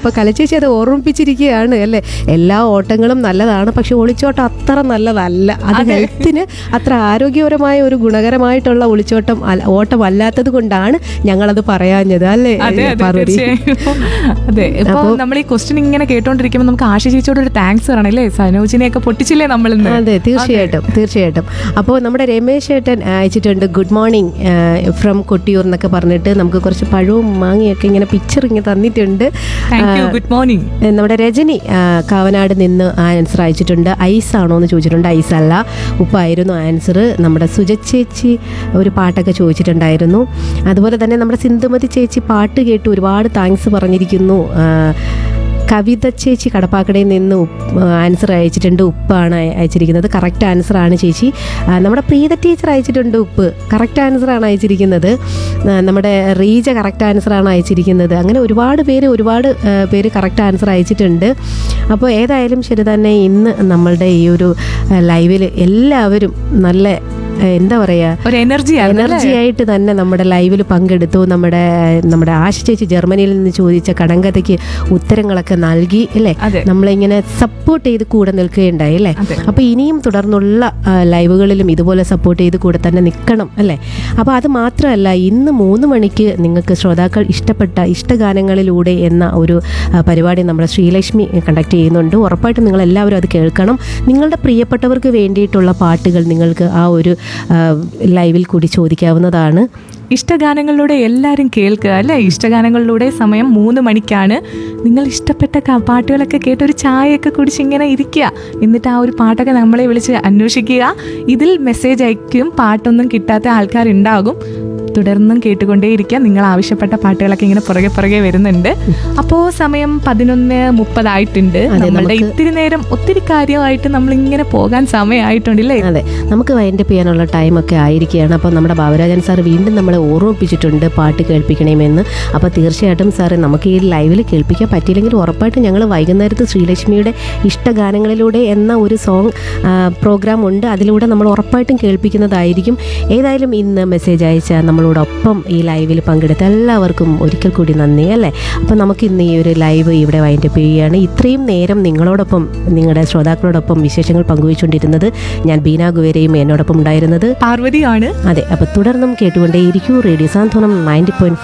അപ്പോൾ കലച്ചേച്ചി അത് ഓർമ്മിപ്പിച്ചിരിക്കുകയാണ് അല്ലേ എല്ലാ ഓട്ടങ്ങളും നല്ലതാണ് പക്ഷെ ഒളിച്ചോട്ടം അത്ര നല്ലതല്ല അത് ഹെൽത്തിന് അത്ര ആരോഗ്യപരമായ ഒരു ഗുണകരമായിട്ടുള്ള ഒളിച്ചോട്ടം അല്ല- ഓട്ടം അല്ലാത്തത് കൊണ്ടാണ് ഞങ്ങളത് പറയാഞ്ഞത് അല്ലേ അതെ അതെ പാർവതി തീർച്ചയായും അതെ ഇപ്പൊ നമ്മൾ ഈ ക്വസ്റ്റ്യൻ ഇങ്ങനെ കേട്ടോണ്ടിരിക്കുമ്പോൾ നമുക്ക് ആശ ചേച്ചിയോട് ഒരു താങ്ക്സ് പറയണം അല്ലേ സനോജിനെയൊക്കെ പൊട്ടിച്ചില്ലേ നമ്മൾ ഇന്ന് അതെ തീർച്ചയായിട്ടും തീർച്ചയായിട്ടും അപ്പോൾ നമ്മുടെ രമേശ് ഏട്ടൻ അയച്ചിട്ടുണ്ട് ഗുഡ് മോർണിംഗ് ഫ്രം കൊട്ടിയൂർ എന്നൊക്കെ പറഞ്ഞിട്ട് നമുക്ക് കുറച്ച് പഴവും മാങ്ങയൊക്കെ ഇങ്ങനെ പിക്ചർ ഇങ്ങനെ തന്നിട്ടുണ്ട് താങ്ക് യു ഗുഡ് മോർണിംഗ് ഏ, നമ്മുടെ രജനി ആ, കാവനാട് നിന്ന് ആൻസർ അയച്ചിട്ടുണ്ട് ഐസ് ആണോ എന്ന് ചോദിച്ചിട്ടുണ്ട് ഐസ് അല്ല ഉപ്പായിരുന്നു ആൻസർ നമ്മുടെ സുജത് ചേച്ചി ഒരു പാട്ടൊക്കെ ചോദിച്ചിട്ടുണ്ടായിരുന്നു അതുപോലെ തന്നെ നമ്മുടെ സിന്ധുമതി ചേച്ചി പാട്ട് കേട്ട് ഒരുപാട് താങ്ക്സ് പറഞ്ഞിരിക്കുന്നു ആ, കവിത ചേച്ചി കടപ്പാക്കടയിൽ നിന്ന് ആൻസർ അയച്ചിട്ടുണ്ട് ഉപ്പാണ് അയ- അയച്ചിരിക്കുന്നത് കറക്റ്റ് ആൻസർ ആണ് ചേച്ചി ആ, നമ്മുടെ പ്രീത ടീച്ചർ അയച്ചിട്ടുണ്ട് ഉപ്പ് കറക്റ്റ് ആൻസർ ആണ് അയച്ചിരിക്കുന്നത് ആ, നമ്മുടെ റീജ കറക്റ്റ് ആൻസർ ആണ് അയച്ചിരിക്കുന്നത് അങ്ങനെ ഒരുപാട് പേര് ഒരുപാട് ആ, പേര് കറക്റ്റ് ആൻസർ അയച്ചിട്ടുണ്ട് അപ്പോൾ ഏതായാലും ശരി തന്നെ ഇന്ന് നമ്മളുടെ ഈ ഒരു ലൈവിൽ എല്ലാവരും നല്ല ആ, എന്താ പറയുക ഒരു എനർജി എനർജി ആയിട്ട് തന്നെ നമ്മുടെ ലൈവിൽ പങ്കെടുത്തു നമ്മുടെ നമ്മുടെ ആശ ചേച്ചി ജർമ്മനിയിൽ നിന്ന് ചോദിച്ച കടങ്കഥയ്ക്ക് ഉത്തരങ്ങളൊക്കെ നൽകി അല്ലേ അതെ. നമ്മളിങ്ങനെ സപ്പോർട്ട് ചെയ്ത് കൂടെ നിൽക്കുകയുണ്ടായി അല്ലേ അതെ. അപ്പോൾ ഇനിയും തുടർന്നുള്ള ആ, ലൈവുകളിലും ഇതുപോലെ സപ്പോർട്ട് ചെയ്ത് കൂടെ തന്നെ നിൽക്കണം അല്ലേ അപ്പോൾ അത് മാത്രമല്ല ഇന്ന് മൂന്ന് മണിക്ക് നിങ്ങൾക്ക് ശ്രോതാക്കൾ ഇഷ്ടപ്പെട്ട ഇഷ്ടഗാനങ്ങളിലൂടെ എന്ന ഒരു ആ, പരിപാടി നമ്മുടെ ശ്രീലക്ഷ്മി കണ്ടക്ട് ചെയ്യുന്നുണ്ട് ഉറപ്പായിട്ടും നിങ്ങൾ എല്ലാവരും അത് കേൾക്കണം നിങ്ങളുടെ പ്രിയപ്പെട്ടവർക്ക് വേണ്ടിയിട്ടുള്ള പാട്ടുകൾ നിങ്ങൾക്ക് ആ ഒരു ആ, ലൈവിൽ കൂടി ചോദിക്കാവുന്നതാണ് ഇഷ്ടഗാനങ്ങളിലൂടെ എല്ലാവരും കേൾക്കുക അല്ലേ ഇഷ്ടഗാനങ്ങളിലൂടെ സമയം മൂന്ന് മണിക്കാണ് നിങ്ങൾ ഇഷ്ടപ്പെട്ട ക- പാട്ടുകളൊക്കെ കേട്ട് ഒരു ചായയൊക്കെ കുടിച്ച് ഇങ്ങനെ ഇരിക്കുക എന്നിട്ട് ആ ഒരു പാട്ടൊക്കെ നമ്മളെ വിളിച്ച് അന്വേഷിക്കുക ഇതിൽ മെസ്സേജ് അയക്കും പാട്ടൊന്നും കിട്ടാത്ത ആൾക്കാരുണ്ടാകും തുടർന്നും കേട്ടുകൊണ്ടേയിരിക്കുക നിങ്ങൾ ആവശ്യപ്പെട്ട പാട്ടുകളൊക്കെ ഇങ്ങനെ പുറകെ പുറകെ വരുന്നുണ്ട് അപ്പോൾ സമയം പതിനൊന്ന് മുപ്പതായിട്ടുണ്ട് നമ്മളുടെ ഇത്തിരി നേരം ഒത്തിരി കാര്യമായിട്ട് നമ്മൾ ഇങ്ങനെ പോകാൻ സമയമായിട്ടുണ്ടല്ലേ അതെ നമുക്ക് വൈൻഡപ്പ് ചെയ്യാനുള്ള ടൈമൊക്കെ ആയിരിക്കുകയാണ് അപ്പോൾ നമ്മുടെ ബാബുരാജൻ സാർ വീണ്ടും നമ്മളെ ഓർമ്മിപ്പിച്ചിട്ടുണ്ട് പാട്ട് കേൾപ്പിക്കണമെന്ന് അപ്പോൾ തീർച്ചയായിട്ടും സാറ് നമുക്ക് ഈ ലൈവിൽ കേൾപ്പിക്കാൻ പറ്റിയില്ലെങ്കിൽ ഉറപ്പായിട്ടും ഞങ്ങൾ വൈകുന്നേരത്ത് ശ്രീലക്ഷ്മിയുടെ ഇഷ്ടഗാനങ്ങളിലൂടെ എന്ന ഒരു സോങ് പ്രോഗ്രാം ഉണ്ട് അതിലൂടെ നമ്മൾ ഉറപ്പായിട്ടും കേൾപ്പിക്കുന്നതായിരിക്കും ഏതായാലും ഇന്ന് മെസ്സേജ് അയച്ച നമ്മളോടൊപ്പം ഈ ലൈവിൽ പങ്കെടുത്ത എല്ലാവർക്കും ഒരിക്കൽ കൂടി നന്ദി അല്ലേ അപ്പോൾ നമുക്ക് ഇന്ന് ഈ ഒരു ലൈവ് ഇവിടെ വൈൻഡപ്പ് ചെയ്യുകയാണ് ഇത്രയും നേരം നിങ്ങളോടൊപ്പം നിങ്ങളുടെ ശ്രോതാക്കളോടൊപ്പം വിശേഷങ്ങൾ പങ്കുവച്ചുകൊണ്ടിരുന്നത് ഞാൻ ബീന ഗുവേരയും എന്നോടൊപ്പം ഉണ്ടായിരുന്നത് പാർവതിയാണ് അതെ അപ്പോൾ തുടർന്നും കേട്ടുകൊണ്ടേയിരിക്കൂ റേഡിയോ സാന്ത്വനം നയൻറ്റി പോയിന്റ്